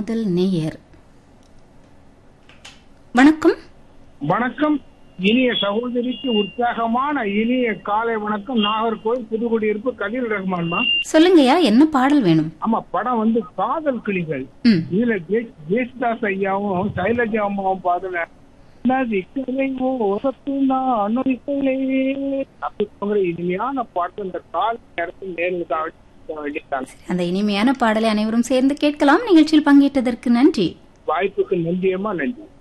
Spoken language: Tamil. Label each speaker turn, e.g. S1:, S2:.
S1: முதல் நேயர் வணக்கம்
S2: வணக்கம் இனிய சகோதரிக்கு உற்சாகமான இனிய காலை வணக்கம் நாகர்கோவில் புதுக்குடியிருப்பு கலீல் ரஹ்மான்மா
S1: சொல்லுங்கய்யா என்ன பாடல் வேணும்
S2: ஆமா படம் வந்து காதல் கிளிகள்
S1: ம்
S2: இதுல ஜே- ஜேசுதாஸ் ஐயாவும் சைலஜா அம்மாவும் பாதுன நதிக்கலை ஓரத்து நான் நொடிக்கலை அப்படிங்கிற இனிமையான பாட்டு இந்த கால நேரத்தில் நேரில் வேண்டியதான்
S1: அந்த இனிமையான பாடலை அனைவரும் சேர்ந்து கேட்கலாம் நிகழ்ச்சியில் பங்கேற்றதற்கு நன்றி
S2: வாய்ப்புக்கு நன்றியம்மா நன்றி